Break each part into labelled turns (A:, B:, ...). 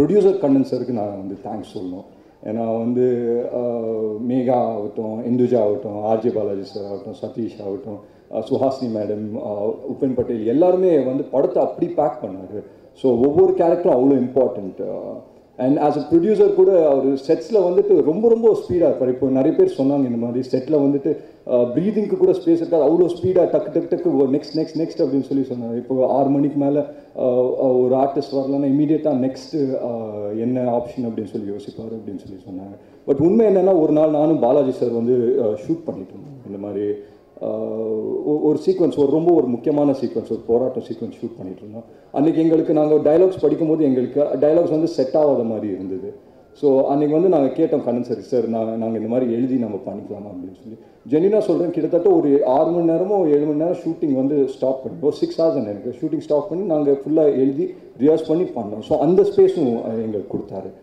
A: Producer Kannan சருக்கு நான் வந்து thanks சொல்லணும் ஏன்னா வந்து ஆஹ், மேகா ஆகட்டும் இந்துஜா ஆகட்டும் ஆர்ஜே பாலாஜி சார் ஆகட்டும் சதீஷ் ஆகட்டும் ஆஹ், சுஹாசினி மேடம் உபேன் பட்டேல் எல்லாருமே வந்து படத்தை அப்படி பேக் பண்ணாரு ஸோ ஒவ்வொரு கேரக்டரும் அவ்வளோ important and as a producer கூட அவர் செட்ஸில் வந்துட்டு ரொம்ப ரொம்ப ஸ்பீடாக இருப்பார் இப்போ நிறைய பேர் சொன்னாங்க இந்த மாதிரி செட்டில் வந்துட்டு ப்ரீதிங்க்கு கூட ஸ்பேஸ் இருக்காது அவ்வளோ ஸ்பீடாக டக்கு டக்கு டக்கு நெக்ஸ்ட் நெக்ஸ்ட் நெக்ஸ்ட் அப்படின்னு சொல்லி சொன்னாங்க இப்போ ஆறு மணிக்கு மேலே ஒரு ஆர்டிஸ்ட் வரலன்னா இமீடியட்டாக நெக்ஸ்ட்டு என்ன ஆப்ஷன் அப்படின்னு சொல்லி யோசிப்பார் அப்படின்னு சொல்லி சொன்னாங்க பட் உண்மை என்னென்னா ஒரு நாள் நானும் பாலாஜி சார் வந்து ஷூட் பண்ணிட்டு இருந்தோம் இந்த மாதிரி ஆஹ் ஒ- ஒரு சீக்வன்ஸ் ஒரு ரொம்ப ஒரு முக்கியமான சீக்வன்ஸ் ஒரு போராட்டம் சீக்வன்ஸ் ஷூட் பண்ணிட்டு இருந்தோம் அன்னைக்கு எங்களுக்கு நாங்கள் டைலாக்ஸ் படிக்கும்போது எங்களுக்கு டைலாக்ஸ் வந்து செட் ஆகாத மாதிரி இருந்தது ஸோ அன்னைக்கு வந்து நாங்கள் கேட்டோம் கண்ணன் சார் சார் நான் நாங்கள் இந்த மாதிரி எழுதி நம்ம பண்ணிக்கலாமா அப்படின்னு சொல்லி ஜெனினா சொல்கிறேன் கிட்டத்தட்ட ஒரு ஆறு மணி நேரமோ ஏழு மணி நேரம் ஷூட்டிங் வந்து ஸ்டாப் பண்ணி ஒரு சிக்ஸ் ஹவர்ஸ் எனக்கு ஷூட்டிங் ஸ்டாப் பண்ணி நாங்கள் ஃபுல்லாக எழுதி ரியாஸ் பண்ணி பண்ணோம் ஸோ அந்த ஸ்பேஸும் எங்களுக்கு கொடுத்தாரு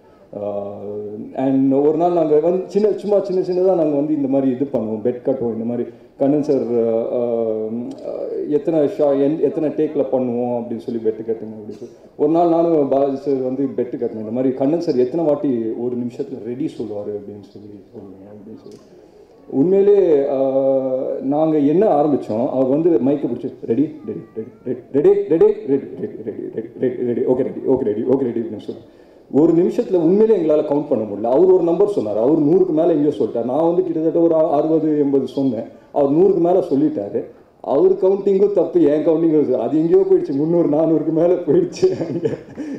A: அண்ட் ஒரு நாள் நாங்கள் வந்து சின்ன சும்மா சின்ன சின்னதாக நாங்கள் வந்து இந்த மாதிரி இது பண்ணுவோம் பெட் கட்டுவோம் இந்த மாதிரி கண்ணன் சார் எத்தனை ஷா எந் எத்தனை டேக்கில் பண்ணுவோம் அப்படின்னு சொல்லி பெட்டு கட்டுங்க அப்படின்னு சொல்லி ஒரு நாள் நானும் பாலாஜி சார் வந்து பெட்டு கட்டினேன் இந்த மாதிரி கண்ணன் சார் எத்தனை வாட்டி ஒரு நிமிஷத்தில் ரெடி சொல்லுவார் அப்படின்னு சொல்லி சொல்லுங்க அப்படின்னு சொல்லி உண்மையிலே நாங்கள் என்ன ஆரம்பித்தோம் அவர் வந்து மைக்கை பிடிச்சி ready ready ready ready ready ready ready ready ready ready ready okay ready okay ready okay ready அப்படின்னு சொல்லி ஒரு நிமிஷத்தில் உண்மையிலே எங்களால் கவுண்ட் பண்ண முடியல அவர் ஒரு நம்பர் சொன்னார் அவர் நூறுக்கு மேலே எங்கேயோ சொல்லிட்டார் நான் வந்து கிட்டத்தட்ட ஒரு அறுபது எண்பது சொன்னேன் அவர் நூறுக்கு மேலே சொல்லிட்டாரு அவர் கவுண்டிங்கும் தப்பு என் கவுண்டிங்கும் அது எங்கேயோ போயிடுச்சு முந்நூறு நானூறுக்கு மேலே போயிடுச்சு அங்கே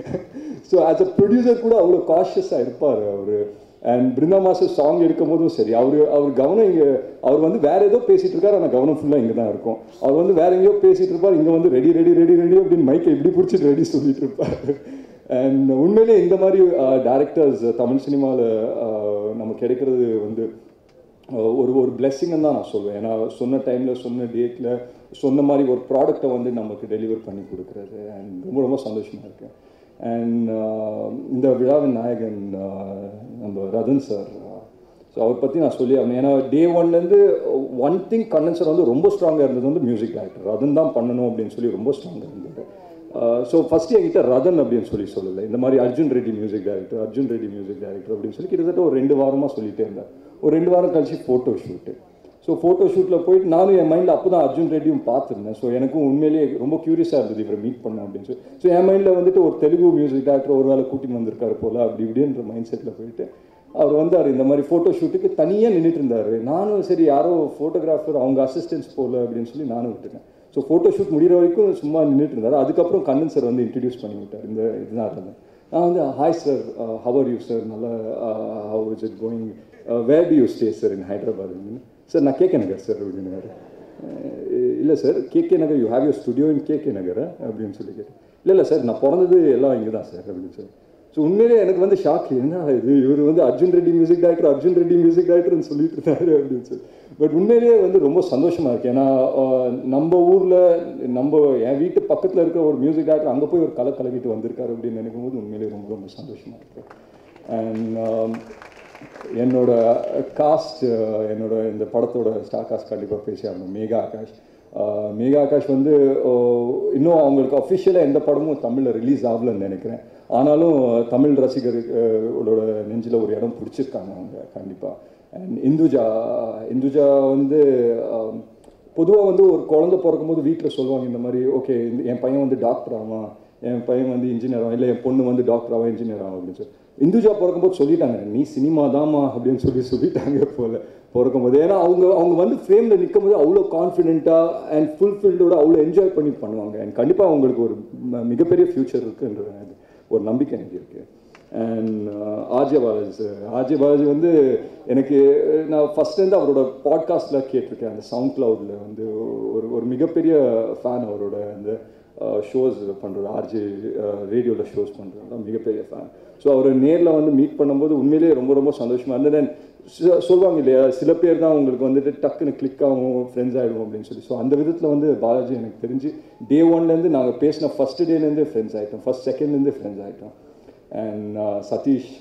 A: ஸோ ஆஸ் அ ப்ரொடியூசர் கூட அவ்வளோ காஷியஸாக இருப்பார் அவர் அண்ட் பிருந்தா மாஸ்டர் சாங் எடுக்கும் போதும் சரி அவர் அவர் கவனம் இங்கே அவர் வந்து வேற ஏதோ பேசிட்டு இருக்காரு ஆனால் கவனம் ஃபுல்லாக இங்கே தான் இருக்கும் அவர் வந்து வேற எங்கேயோ பேசிட்டு இருப்பார் இங்கே வந்து ரெடி ரெடி ரெடி ரெடி அப்படின்னு மைக்கை இப்படி பிடிச்சிட்டு ரெடி சொல்லிட்டு இருப்பார் அண்ட் உண்மையிலே இந்த மாதிரி டேரக்டர்ஸ் தமிழ் சினிமாவில் நம்ம கிடைக்கிறது வந்து அஹ், ஒரு ஒரு பிளெஸ்ஸிங்னு தான் நான் சொல்லுவேன் ஏன்னா சொன்ன டைமில் சொன்ன டேட்டில் சொன்ன மாதிரி ஒரு ப்ராடக்டை வந்து நமக்கு டெலிவர் பண்ணி கொடுக்குறது அண்ட் ரொம்ப ரொம்ப சந்தோஷமாக இருக்கேன் அண்ட் இந்த விழாவின் நாயகன் அஹ், நம்ம ரதன் சார் ஸோ அவர் பற்றி நான் சொல்லி ஆகணும் ஏன்னா டே ஒன்லேருந்து ஒன் திங் கண்ணன் சார் வந்து ரொம்ப ஸ்ட்ராங்காக இருந்தது வந்து மியூசிக் டைரக்டர் ரதன் தான் பண்ணணும் அப்படின்னு சொல்லி ரொம்ப ஸ்ட்ராங்காக இருந்தது ஸோ ஃபஸ்ட்டு என்கிட்ட ரதன் அப்படின்னு சொல்லி சொல்லலை இந்த மாதிரி Arjun Reddy music director Arjun Reddy music director அப்படின்னு சொல்லி கிட்டத்தட்ட ஒரு ரெண்டு வாரமாக சொல்லிட்டே இருந்தேன் ஒரு ரெண்டு வாரம் கழிச்சு ஃபோட்டோ ஷூட்டு ஸோ ஃபோட்டோ ஷூட்டில் போயிட்டு நானும் என் மைண்டில் அப்போ தான் அர்ஜுன் ரெட்டியும் பார்த்துருந்தேன் ஸோ எனக்கும் உண்மையிலேயே ரொம்ப க்யூரியஸாக இருந்தது இவரை மீட் பண்ண அப்படின்னு சொல்லி ஸோ என் மைண்டில் வந்துட்டு ஒரு தெலுங்கு மியூசிக் டைரக்டர் ஒரு வேலை கூட்டின்னு வந்திருக்காரு போல் அப்படி இப்படின்ற மைண்ட் செட்டில் போயிட்டு அவர் வந்தார் இந்த மாதிரி ஃபோட்டோ ஷூட்டுக்கு தனியாக நின்றுட்டு இருந்தார் நானும் சரி யாரோ ஃபோட்டோகிராஃபர் அவங்க அசிஸ்டன்ஸ் போகல அப்படின்னு சொல்லி நானும் விட்டுட்டேன் ஸோ ஃபோட்டோ ஷூட் முடிகிற வரைக்கும் சும்மா நின்றுட்டு இருந்தார் அதுக்கப்புறம் கண்ணன் சார் வந்து இன்ட்ரடியூஸ் பண்ணி விட்டார் இந்த இதுதான் இருந்தேன் நான் வந்து hi sir how are you sir நல்லா how is it going where do you stay sir in Hyderabad sir நான் கேகே நகர் சார் அப்படின்னாரு இல்லை sir KK Nagar you have your studio in KK Nagar அப்படின்னு சொல்லி கேட்டேன் இல்லை இல்லை சார் நான் பிறந்தது எல்லாம் இங்கே தான் சார் அப்படின்னு சொல்லி ஸோ உண்மையிலே எனக்கு வந்து ஷாக் என்ன இது இவர் வந்து Arjun Reddy music director Arjun Reddy music டைரக்டர்னு சொல்லிட்டு இருந்தாரு அப்படின்னு சொல்லி பட் உண்மையிலேயே வந்து ரொம்ப சந்தோஷமா இருக்கு ஏன்னா ஆஹ், நம்ம ஊர்ல நம்ம என் வீட்டு பக்கத்துல இருக்க ஒரு மியூசிக் டைரக்டர் அங்கே போய் ஒரு கலை கலக்கிட்டு வந்திருக்காரு அப்படின்னு நினைக்கும் போது உண்மையிலேயே ரொம்ப ரொம்ப சந்தோஷமா இருக்கு அண்ட் என்னோட காஸ்ட் என்னோட இந்த படத்தோட ஸ்டார் காஸ்ட் கண்டிப்பாக பேசி ஆகணும் மேகா ஆகாஷ் ஆஹ் மேகா ஆகாஷ் வந்து ஓ, இன்னும் அவங்களுக்கு அஃபிஷியலாக எந்த படமும் தமிழில் ரிலீஸ் ஆகலன்னு நினைக்கிறேன் ஆனாலும் தமிழ் ரசிகர்களோட நெஞ்சில் ஒரு இடம் பிடிச்சிருக்காங்க அவங்க கண்டிப்பாக அண்ட் இந்துஜா இந்துஜா வந்து பொதுவாக வந்து ஒரு குழந்தை பிறக்கும்போது வீட்டில் சொல்லுவாங்க இந்த மாதிரி ஓகே என் பையன் வந்து டாக்டர் ஆவான் என் பையன் வந்து இன்ஜினியர் ஆகும் இல்லை என் பொண்ணு வந்து டாக்டர் ஆகும் இன்ஜினியர் ஆகும் அப்படின்னு சொல்லி இந்துஜா பிறக்கும்போது சொல்லிட்டாங்க நீ சினிமா தாமா அப்படின்னு சொல்லி சொல்லிட்டாங்க போல பிறக்கும்போது ஏன்னா அவங்க அவங்க வந்து ஃப்ரேமில் நிற்கும் போது அவ்வளோ கான்ஃபிடென்ட்டாக அண்ட் ஃபுல்ஃபில்டோட அவ்வளோ என்ஜாய் பண்ணி பண்ணுவாங்க அண்ட் கண்டிப்பாக அவங்களுக்கு ஒரு ம- மிகப்பெரிய ஃப்யூச்சர் இருக்குன்ற ஒரு நம்பிக்கை எனக்கு இருக்குது and RJ Balaji sir RJ Balaji வந்து எனக்கு நான் ஃபஸ்ட்லேருந்து அவரோட பாட்காஸ்ட்டில் கேட்டிருக்கேன் அந்த சவுண்ட் க்ளவுடில் வந்து ஒரு ஒரு மிகப்பெரிய ஃபேன் அவரோட அந்த ஷோஸ் பண்ணுறது ஆர்ஜே ரேடியோவில் ஷோஸ் பண்ணுறது மிகப்பெரிய ஃபேன் ஸோ அவரை நேரில் வந்து மீட் பண்ணும்போது உண்மையிலேயே ரொம்ப ரொம்ப சந்தோஷமாக இருந்தது தென் சொல்லுவாங்க இல்லையா சில பேர் தான் உங்களுக்கு வந்துட்டு டக்குன்னு கிளிக் ஆகும் ஃப்ரெண்ட்ஸ் ஆகிடும் அப்படின்னு சொல்லி ஸோ அந்த விதத்தில் வந்து பாலாஜி எனக்கு தெரிஞ்சு டே ஒன்லேருந்து நாங்கள் பேசின ஃபஸ்ட் டேலேருந்தே ஃப்ரெண்ட்ஸ் ஆகிட்டோம் ஃபஸ்ட் செகண்ட்லேருந்தே ஃப்ரெண்ட்ஸ் ஆகிட்டோம் அண்ட் சதீஷ்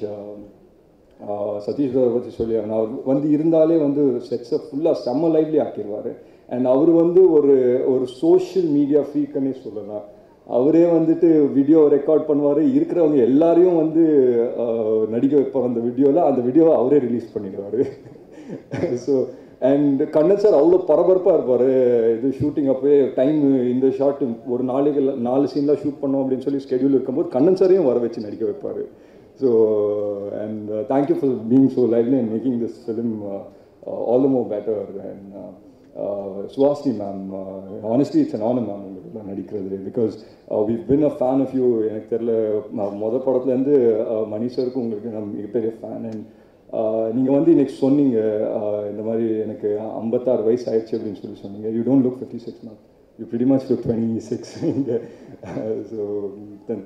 A: ஆஹ் சதீஷ் பிரதர் பற்றி சொல்லி ஆகணும். அவர் வந்து இருந்தாலே வந்து செட்ஸை ஃபுல்லாக செம்ம லைவ்லி ஆக்கிடுவார் அண்ட் அவர் வந்து ஒரு ஒரு சோஷியல் மீடியா ஃப்ரீக்குன்னே சொல்லலாம் அவரே வந்துட்டு வீடியோ ரெக்கார்ட் பண்ணுவார் இருக்கிறவங்க எல்லாரையும் வந்து ஆஹ், நடிக்க வைப்பார் அந்த வீடியோவில் அந்த வீடியோவை அவரே ரிலீஸ் பண்ணிடுவார் ஸோ அண்ட் கண்ணன் சார் அவ்வளோ பரபரப்பாக இருப்பார் இது ஷூட்டிங் அப்போயே டைம் இந்த ஷாட் ஒரு நாளைக்கு நாலு சீனில் ஷூட் பண்ணோம் அப்படின்னு சொல்லி ஸ்கெடியூல் இருக்கும்போது கண்ணன் சாரையும் வர வச்சு நடிக்க வைப்பார் so and thank you for being so lively and making this film all the more better and Suhasini ma'am honestly it's an honour ma'am உங்களுக்கு நடிக்கிறது because we been a fan of you எனக்கு தெரில மொதல் படத்துலேருந்து மணி சருக்கு உங்களுக்கு நான் மிகப்பெரிய ஃபேன் அண்ட் நீங்கள் வந்து இன்னைக்கு சொன்னீங்க uh, இந்த மாதிரி எனக்கு ஐம்பத்தாறு வயசு ஆயிடுச்சு அப்படின்னு சொல்லி சொன்னீங்க you don't look fifty six ma'am you pretty much look twenty six இங்கே so then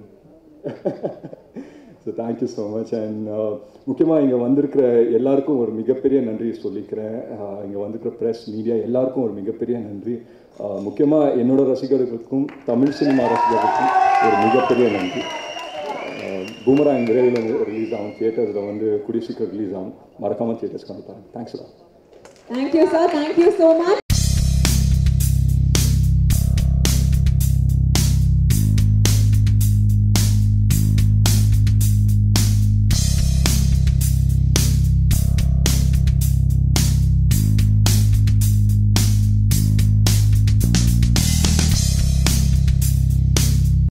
A: so thank you so much and முக்கியமாக இங்கே வந்திருக்கிற எல்லாருக்கும் ஒரு மிகப்பெரிய நன்றி சொல்லிக்கிறேன் இங்கே வந்திருக்கிற ப்ரெஸ் மீடியா எல்லாருக்கும் ஒரு மிகப்பெரிய நன்றி முக்கியமாக என்னோட ரசிகர்களுக்கும் தமிழ் சினிமா ரசிகர்களுக்கும் ஒரு மிகப்பெரிய நன்றி பூமராங் விரைவில் ரிலீஸ் ஆகும் தியேட்டர்ஸில் வந்து குடி சீக்கிரம் ரிலீஸ் ஆகும் மறக்காமல் தியேட்டர்ஸ்க்கு வந்து பாருங்கள் thanks
B: Thank you, sir. Thank you so much.